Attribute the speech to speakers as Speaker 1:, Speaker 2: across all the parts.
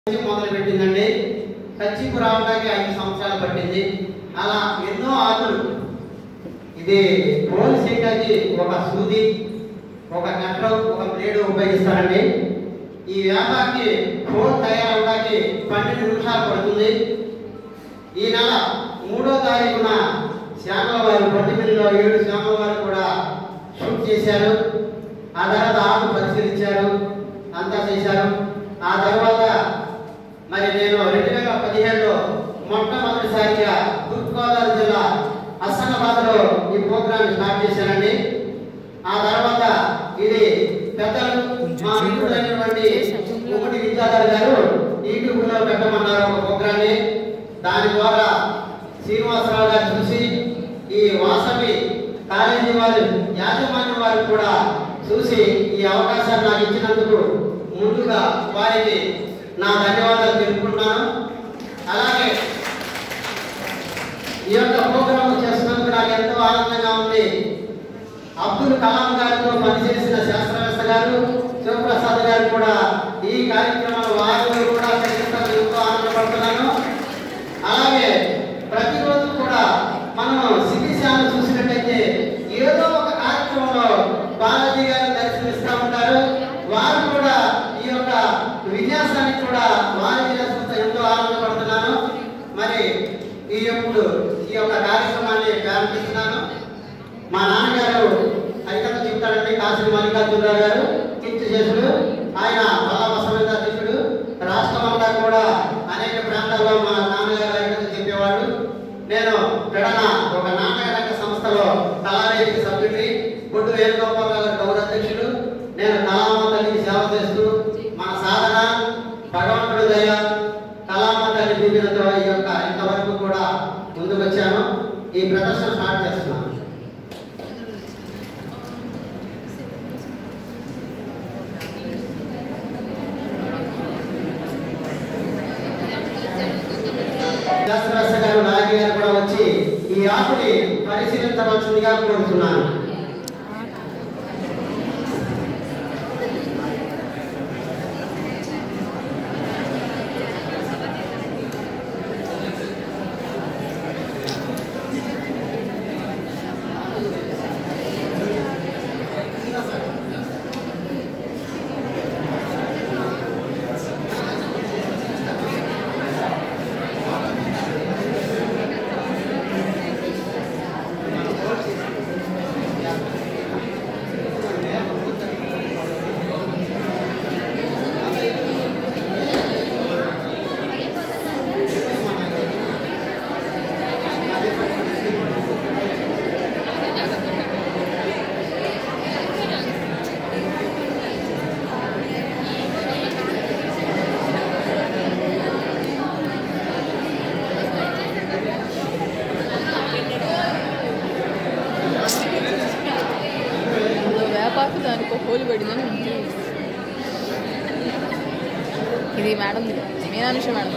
Speaker 1: నుంచి మొదలు పెట్టిందండి కచ్చిపు రావడానికి ఐదు సంవత్సరాలు పట్టింది అలా ఎన్నో ఆకులు ఇది హోల్ చేయడానికి ఒక సూది ఒక కట్టర్ ఒక బ్లేడ్ ఉపయోగిస్తారండి ఈ వ్యాపారికి హోల్ తయారవడానికి పన్నెండు నిమిషాలు పడుతుంది ఈ నెల మూడో తారీఖున శ్యామల వారు పట్టిమిల్లిలో ఏడు శ్యామల వారు కూడా షూట్ చేశారు ఆ తర్వాత ఆకు పరిశీలించారు అంతా చేశారు ఆ తర్వాత మరి నేను రెండు వేల పదిహేడులో మొట్టమొదటిసారిగా తూర్పుగోదావరి జిల్లా హస్సనాబాద్లో ఈ ప్రోగ్రామ్ స్టార్ట్ చేశానండి ఆ తర్వాత ఇది పెద్దలు మా మిత్రుడైనటువంటి ఉమ్మడి విద్యాధర్ గారు యూట్యూబ్ లో పెట్టమన్నారు ఒక ప్రోగ్రాన్ని దాని ద్వారా శ్రీనివాసరావు గారు చూసి ఈ వాసవి కాలేజీ వారు యాజమాన్యం వారు కూడా చూసి ఈ అవకాశాన్ని నాకు ఇచ్చినందుకు ముందుగా వారికి నా ధన్యవాదాలు తెలుపుకుంటున్నాను అలాగే ఈ యొక్క ప్రోగ్రాం చేస్తున్నందుకు నాకు ఎంతో ఆనందంగా ఉంది అబ్దుల్ కలాం గారితో పనిచేసిన శాస్త్రవేత్త గారు శివప్రసాద్ గారు కూడా ఈ కార్యక్రమంలో వారు కూడా కలిగిస్తాను ఎంతో ఆనందపడుతున్నాను అలాగే ప్రతిరోజు కూడా మనం శిబిశాలను చూసినట్టయితే ఏదో ఒక కార్యక్రమంలో బాలాజీ గారు దర్శనమిస్తూ ఉంటారు వారు కూడా ఈ యొక్క విన్యాసానికి కూడా వారి విన్యాసంతో ఎంతో ఆనందపడుతున్నాను మరి ఈ ఎప్పుడు ఈ యొక్క కార్యక్రమాన్ని ప్రారంభిస్తున్నాను మా నాన్నగారు హరికథ చెప్తాడండి కాశీ మల్లికార్జునరావు గారు కీర్తి చేసుడు ఆయన పల్లామ సమేత అధ్యక్షుడు రాష్ట్రం అంతా కూడా అనేక ప్రాంతాల్లో మా నాన్నగారు హరికథ చెప్పేవాడు నేను పెడన ఒక నాటక రంగ సంస్థలో కళావేదిక సభ్యుడిని బొడ్డు వేణుగోపాల్ గారు గౌరవ అధ్యక్షుడు నేను కళామ తల్లికి సేవ చేస్తూ మన సాధన భగవంతుడి దయ కళామ తల్లి దీవెనతో ఈ యొక్క ఇంతవరకు కూడా ముందుకు వచ్చాను ఈ ప్రదర్శన స్టార్ట్ చేస్తున్నాను శాస్త్రవేత్త గారు నాయకి గారు కూడా వచ్చి ఈ ఆకుని పరిశీలించవలసిందిగా కోరుతున్నాను
Speaker 2: వేపాకు దానికి ఒక హోల్ పడిందని ఉంది. ఇది మేడం మీనానుష మేడం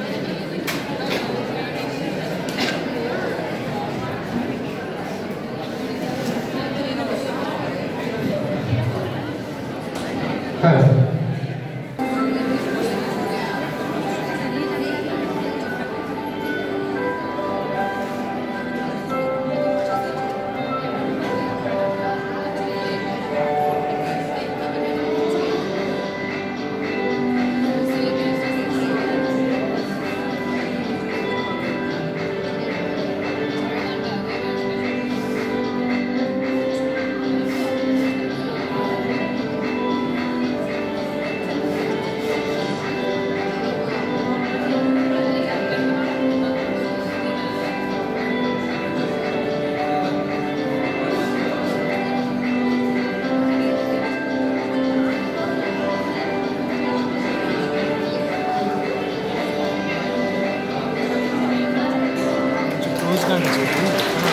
Speaker 3: క్లోజ్గా చేయాలి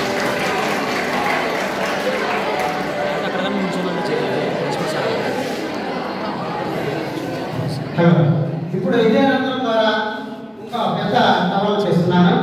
Speaker 3: అక్కడ కానీ నుంచోమని చేయాలి ప్రిన్సిపల్ సార్
Speaker 1: ఇప్పుడు ఇదే రంధ్రం ద్వారా ఇంకా పెద్ద టవల్ చేస్తున్నాను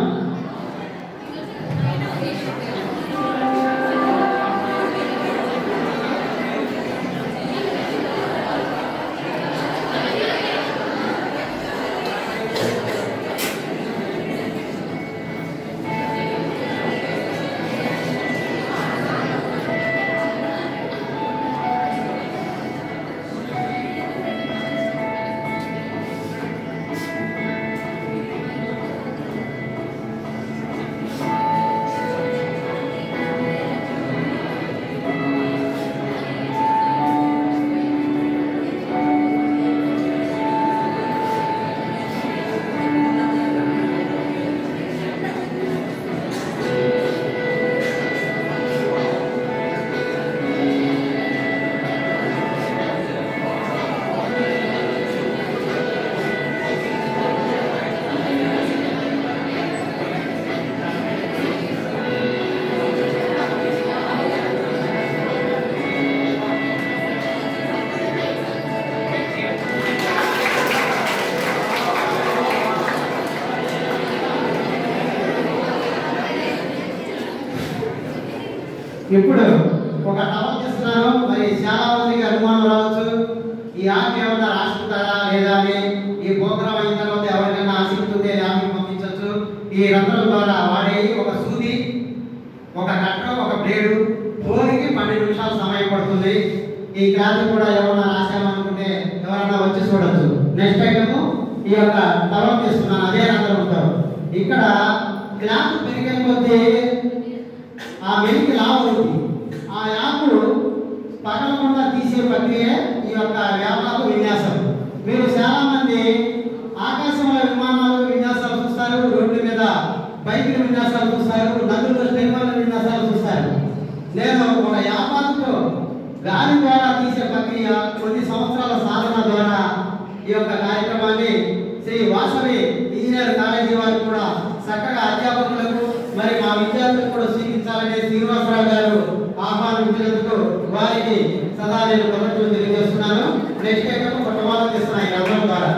Speaker 1: ఇప్పుడు ఒక టవల్ చేస్తున్నాను మరి చాలా మందికి అనుమానం రావచ్చు ఈ యాప్ ఏమన్నా రాసుకుంటారా లేదా అని ఈ ప్రోగ్రామ్ అయిన తర్వాత ఎవరికైనా ఆసక్తి ఉంటే యాప్కి పంపించవచ్చు ఈ రంధ్రం ద్వారా వాడే ఒక సూది ఒక కట్ట ఒక బ్లేడు ఫోన్కి పన్నెండు నిమిషాలు సమయం పడుతుంది ఈ క్లాత్ కూడా ఎవరైనా రాసామనుకుంటే ఎవరైనా వచ్చి చూడొచ్చు నెక్స్ట్ ఐటమ్ ఈ యొక్క టవల్ తీసుకున్నాను అదే రంధ్రం ఉంటారు ఇక్కడ క్లాత్ పెరిగే కొద్దీ ఆ వెలికి లాభం ఉంది ఆ యాప్ పగలకుండా తీసే ప్రక్రియ ఈ యొక్క వ్యాపార విన్యాసం మీరు చాలా మంది ఆకాశంలో విమానాలు విన్యాసాలు చూస్తారు రోడ్ల మీద బైకుల విన్యాసాలు చూస్తారు నదుల్లో స్టీమర్ల విన్యాసాలు చూస్తారు నేను ఒక వ్యాపారంతో గాలి ద్వారా తీసే ప్రక్రియ కొన్ని సంవత్సరాల సాధన ద్వారా ఈ యొక్క కార్యక్రమాన్ని శ్రీ వాసవి ఇంజనీర్ కాలేజీ వారు కూడా చక్కగా అధ్యాపకులకు మరి మా విద్యార్థులకు కూడా స్వీకరించాలని శ్రీనివాసరావు గారు ఆహ్వానించినందుకు వారికి సదా నేను కృతజ్ఞతలు తెలియజేస్తున్నాను నెక్స్ట్ ఐటమ్ ఒక టమాటో తీస్తున్నాను ఈ రంగం ద్వారా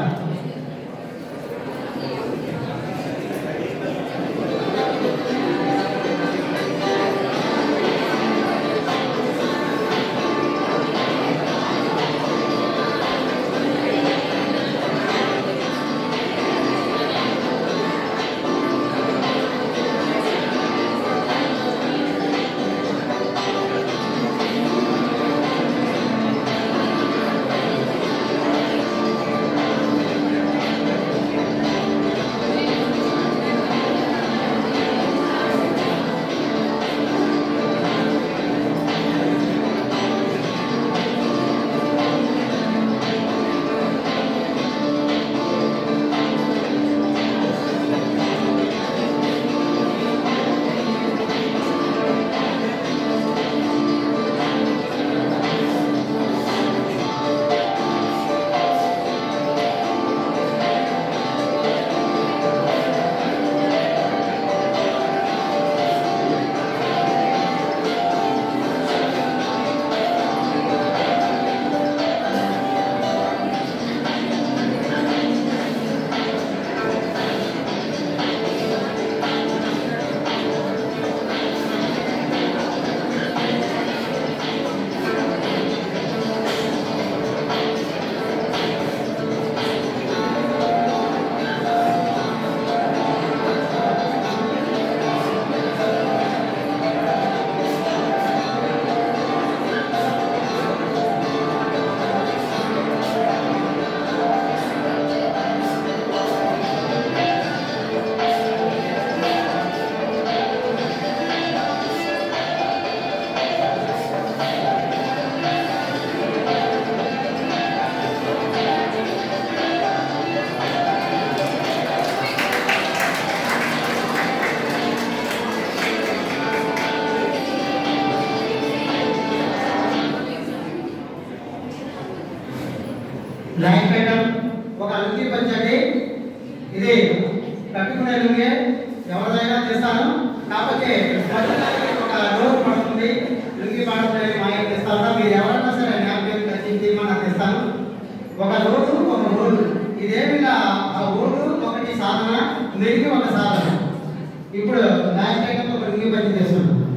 Speaker 1: లైన్ పెట్టడం ఒక లుంగి పంచండి ఇది కట్టుకునే లుంగి ఎవరిదైనా చేస్తాను కాకపోతే మొదటిసారి ఒక రోజు పడుతుంది లుంగి పడుతుంది మా యొక్క ఇస్తాను మీరు ఎవరైనా సరే జ్ఞాపకం ఖర్చించి నాకు ఇస్తాను ఒక రోజు ఒక రోజు ఇదేమి ఆ ఓటు ఒకటి సాధన మెరిగి ఒక సాధన ఇప్పుడు లైన్ పెట్టడం ఒక లుంగి పంచి చేస్తున్నాను